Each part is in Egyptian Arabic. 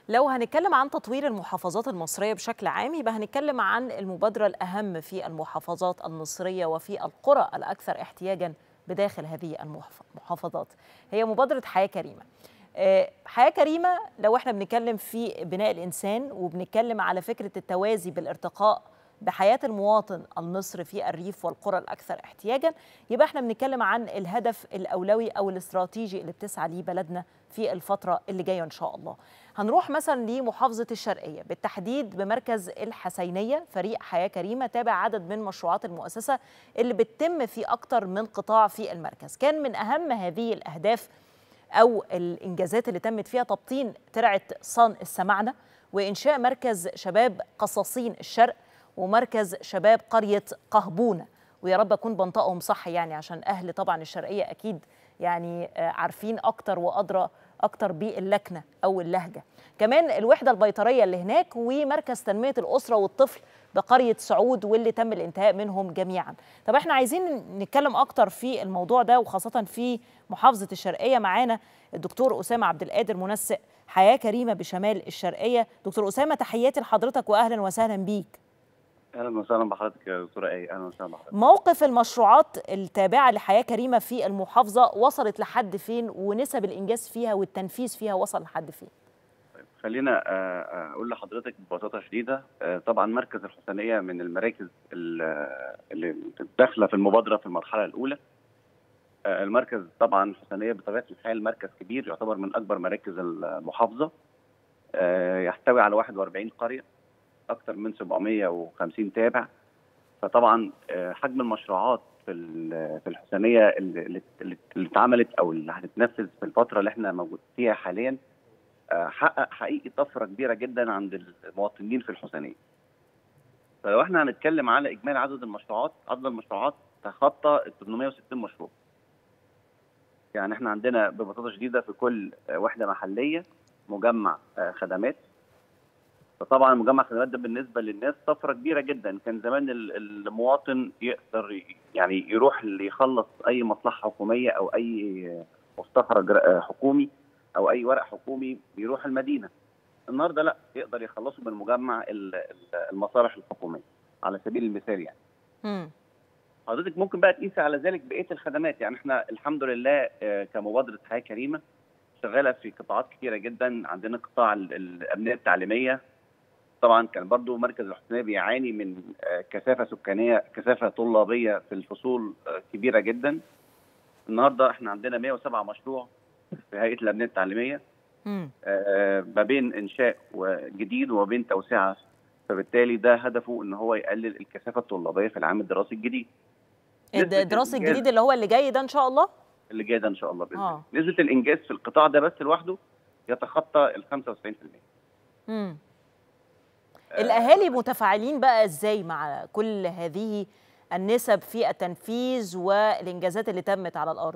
لو هنتكلم عن تطوير المحافظات المصرية بشكل عام يبقى هنتكلم عن المبادرة الأهم في المحافظات المصرية وفي القرى الأكثر احتياجا بداخل هذه المحافظات هي مبادرة حياة كريمة حياة كريمة لو احنا بنتكلم في بناء الإنسان وبنتكلم على فكرة التوازي بالارتقاء بحياة المواطن المصري في الريف والقرى الأكثر احتياجا يبقى احنا بنتكلم عن الهدف الأولوي أو الاستراتيجي اللي بتسعى ليه بلدنا في الفترة اللي جاية إن شاء الله هنروح مثلا لمحافظة الشرقية بالتحديد بمركز الحسينية فريق حياة كريمة تابع عدد من مشروعات المؤسسة اللي بتتم في أكتر من قطاع في المركز كان من أهم هذه الأهداف أو الإنجازات اللي تمت فيها تبطين ترعة صان السمعنة وإنشاء مركز شباب قصاصين الشرق ومركز شباب قرية قهبونة ويا رب أكون بنطقهم صح يعني عشان أهل طبعا الشرقية أكيد يعني عارفين أكتر وأدرى أكتر باللكنة أو اللهجة كمان الوحدة البيطرية اللي هناك ومركز تنمية الأسرة والطفل بقرية سعود واللي تم الانتهاء منهم جميعا طب احنا عايزين نتكلم أكتر في الموضوع ده وخاصة في محافظة الشرقية معانا الدكتور أسامة عبد القادر منسق حياة كريمة بشمال الشرقية دكتور أسامة تحياتي لحضرتك وأهلا وسهلا بيك اهلا وسهلا بحضرتك يا دكتوره ايه اهلا وسهلا بحضرتك موقف المشروعات التابعه لحياه كريمه في المحافظه وصلت لحد فين ونسب الانجاز فيها والتنفيذ فيها وصل لحد فين طيب خلينا اقول لحضرتك ببساطه شديده طبعا مركز الحسينيه من المراكز اللي داخله في المبادره في المرحله الاولى المركز طبعا الحسينيه بطبيعه الحال مركز كبير يعتبر من اكبر مراكز المحافظه يحتوي على 41 قريه اكثر من 750 تابع فطبعا حجم المشروعات في في الحسينيه اللي, اللي اتعملت او اللي هتتنفذ في الفتره اللي احنا موجود فيها حاليا حقق حقيقي طفره كبيره جدا عند المواطنين في الحسينيه. فلو احنا هنتكلم على اجمالي عدد المشروعات عدد المشروعات تخطى 860 مشروع. يعني احنا عندنا ببساطه شديده في كل وحده محليه مجمع خدمات فطبعا مجمع الخدمات ده بالنسبه للناس طفره كبيره جدا كان زمان المواطن يقدر يعني يروح يخلص اي مصلحه حكوميه او اي مستخرج حكومي او اي ورق حكومي بيروح المدينه النهارده لا يقدر يخلصه من مجمع المصالح الحكوميه على سبيل المثال يعني امم حضرتك ممكن بقى تقيسي على ذلك بقيه الخدمات يعني احنا الحمد لله كمبادره حياه كريمه شغاله في قطاعات كثيره جدا عندنا قطاع الامنيه التعليميه طبعا كان برضو مركز الحسينيه بيعاني من كثافه سكانيه كثافه طلابيه في الفصول كبيره جدا النهارده احنا عندنا 107 مشروع في هيئه الامنيه التعليميه ما بين انشاء جديد وما بين توسعه فبالتالي ده هدفه ان هو يقلل الكثافه الطلابيه في العام الدراسي الجديد الدراسي الجديد اللي هو اللي جاي ده ان شاء الله اللي جاي ده ان شاء الله باذن الله نسبه الانجاز في القطاع ده بس لوحده يتخطى ال 95% امم الاهالي متفاعلين بقى ازاي مع كل هذه النسب في التنفيذ والانجازات اللي تمت على الارض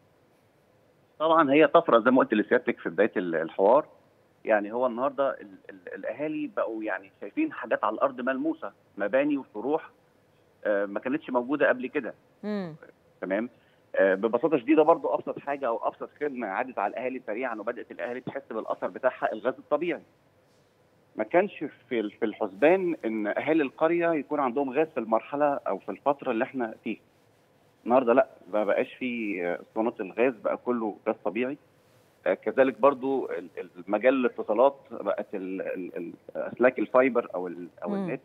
طبعا هي طفره زي ما قلت لسيادتك في بدايه الحوار يعني هو النهارده ال ال الاهالي بقوا يعني شايفين حاجات على الارض ملموسه مباني وشروح آه ما كانتش موجوده قبل كده تمام آه ببساطه شديده برضو ابسط حاجه او ابسط خدمه عدت على الاهالي سريعا وبدات الاهالي تحس بالاثر بتاعها الغاز الطبيعي ما كانش في في الحسبان ان اهالي القريه يكون عندهم غاز في المرحله او في الفتره اللي احنا فيها. النهارده لا ما بقاش في اسطوانات الغاز بقى كله غاز طبيعي. كذلك برضو المجال الاتصالات بقت اسلاك الفايبر او او النت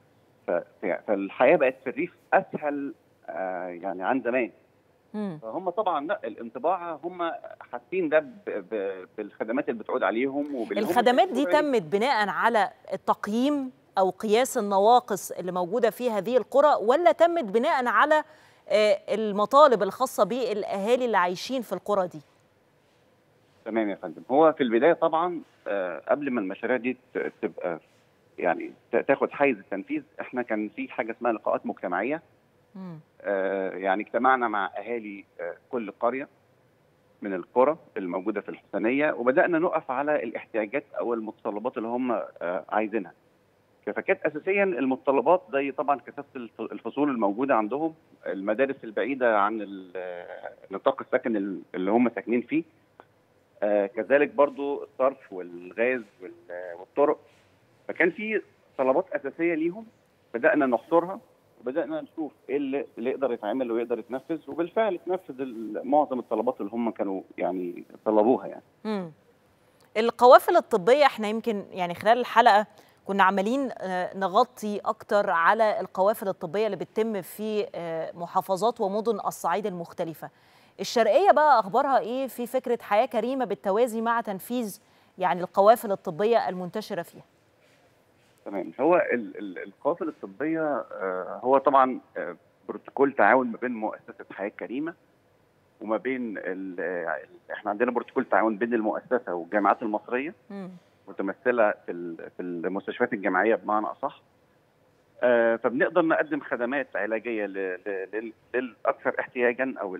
فالحياه بقت في الريف اسهل يعني عن زمان. فهم طبعا لا الانطباع هم حاسين ده بالخدمات اللي بتعود عليهم الخدمات دي تمت بناء على التقييم او قياس النواقص اللي موجوده في هذه القرى ولا تمت بناء على المطالب الخاصه بالاهالي اللي عايشين في القرى دي تمام يا فندم هو في البدايه طبعا قبل ما المشاريع دي تبقى يعني تاخد حيز التنفيذ احنا كان في حاجه اسمها لقاءات مجتمعيه آه يعني اجتمعنا مع اهالي آه كل قريه من القرى الموجوده في الحسينيه وبدانا نقف على الاحتياجات او المتطلبات اللي هم آه عايزينها. فكانت اساسيا المتطلبات زي طبعا كثافه الفصول الموجوده عندهم، المدارس البعيده عن نطاق السكن اللي هم ساكنين فيه. آه كذلك برضو الصرف والغاز والطرق فكان في طلبات اساسيه ليهم بدانا نحصرها وبدانا نشوف ايه اللي, اللي يقدر يتعمل ويقدر يتنفذ وبالفعل اتنفذ معظم الطلبات اللي هم كانوا يعني طلبوها يعني. مم. القوافل الطبيه احنا يمكن يعني خلال الحلقه كنا عمالين نغطي اكتر على القوافل الطبيه اللي بتتم في محافظات ومدن الصعيد المختلفه. الشرقيه بقى اخبارها ايه في فكره حياه كريمه بالتوازي مع تنفيذ يعني القوافل الطبيه المنتشره فيها؟ تمام هو القوافل الطبيه هو طبعا بروتوكول تعاون ما بين مؤسسه حياه كريمه وما بين احنا عندنا بروتوكول تعاون بين المؤسسه والجامعات المصريه م. متمثله في في المستشفيات الجامعيه بمعنى اصح آه فبنقدر نقدم خدمات علاجيه للاكثر احتياجا او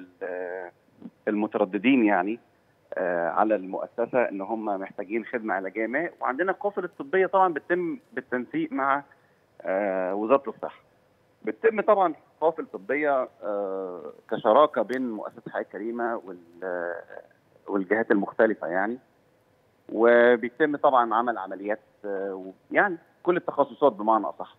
المترددين يعني آه على المؤسسه ان هم محتاجين خدمه علاجيه ما وعندنا القوافل الطبيه طبعا بتتم بالتنسيق مع آه وزاره الصحه بتتم طبعا قوافل طبيه كشراكه بين مؤسسه حياه كريمه والجهات المختلفه يعني وبيتم طبعا عمل عمليات يعني كل التخصصات بمعنى اصح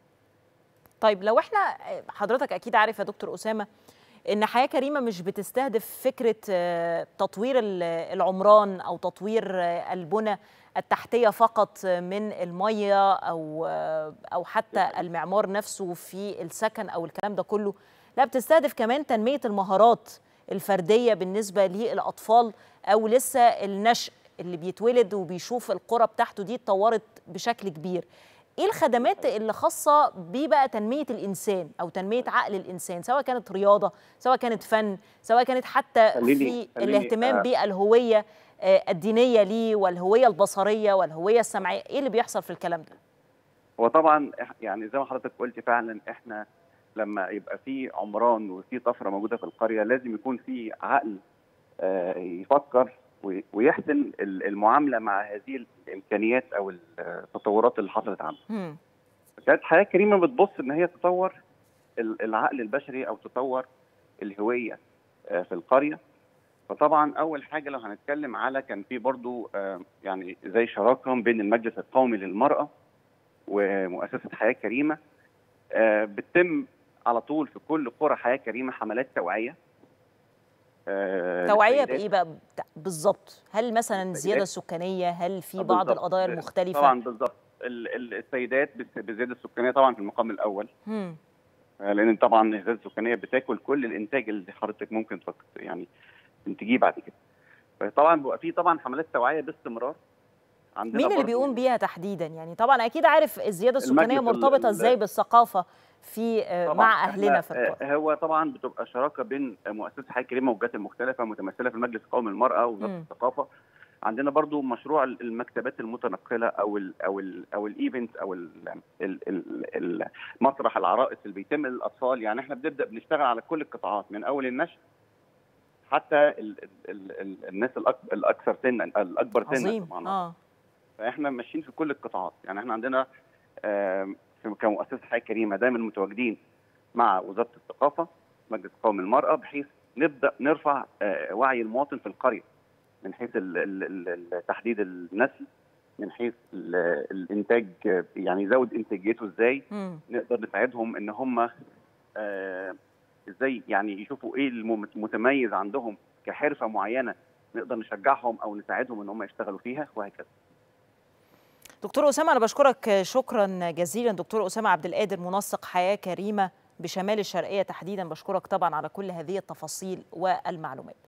طيب لو احنا حضرتك اكيد عارف يا دكتور اسامه ان حياه كريمه مش بتستهدف فكره تطوير العمران او تطوير البنى التحتيه فقط من الميه او او حتى المعمار نفسه في السكن او الكلام ده كله لا بتستهدف كمان تنميه المهارات الفرديه بالنسبه للاطفال او لسه النشء اللي بيتولد وبيشوف القرى بتاعته دي اتطورت بشكل كبير ايه الخدمات اللي خاصه ببقى تنميه الانسان او تنميه عقل الانسان سواء كانت رياضه سواء كانت فن سواء كانت حتى في الاهتمام آه. بالهويه الدينيه ليه والهويه البصريه والهويه السمعيه ايه اللي بيحصل في الكلام ده هو طبعا يعني زي ما حضرتك قلت فعلا احنا لما يبقى في عمران وفي طفره موجوده في القريه لازم يكون في عقل آه يفكر ويحسن المعامله مع هذه الامكانيات او التطورات اللي حصلت عنها. كانت حياه كريمه بتبص ان هي تطور العقل البشري او تطور الهويه في القريه. فطبعا اول حاجه لو هنتكلم على كان في برضو يعني زي شراكه بين المجلس القومي للمراه ومؤسسه حياه كريمه بتتم على طول في كل قرى حياه كريمه حملات توعيه توعيه بايه بقى بالظبط هل مثلا الزياده السكانيه هل في بعض القضايا المختلفه طبعا بالظبط السيدات بالزياده السكانيه طبعا في المقام الاول مم. لان طبعا الزياده السكانيه بتاكل كل الانتاج اللي حضرتك ممكن يعني تنتجيه بعد كده فطبعا بيبقى في طبعا حملات توعيه باستمرار عندنا مين اللي بيقوم بيها تحديدا يعني طبعا اكيد عارف الزياده السكانيه مرتبطه ازاي بالثقافه في مع اهلنا في القرى هو طبعا بتبقى شراكه بين مؤسسه حياه كريمه والجهات المختلفه متمثله في المجلس القومي للمراه ووزاره الثقافه عندنا برضو مشروع المكتبات المتنقله او ال او ال او الايفنت او ال ال ال مسرح العرائس اللي بيتم للاطفال يعني احنا بنبدا بنشتغل على كل القطاعات من اول النشء حتى ال ال ال الناس الاكثر سنا الاكبر سنا عظيم اه فاحنا ماشيين في كل القطاعات يعني احنا عندنا آه كمؤسسه حياه كريمه دايما متواجدين مع وزاره الثقافه مجلس قومي المراه بحيث نبدا نرفع آه وعي المواطن في القريه من حيث ال ال ال تحديد النسل من حيث الانتاج يعني يزود انتاجيته ازاي مم. نقدر نساعدهم ان هم آه ازاي يعني يشوفوا ايه المتميز عندهم كحرفه معينه نقدر نشجعهم او نساعدهم ان هم يشتغلوا فيها وهكذا دكتور أسامة أنا بشكرك شكرا جزيلا دكتور أسامة عبد القادر منسق حياة كريمة بشمال الشرقية تحديدا بشكرك طبعا على كل هذه التفاصيل والمعلومات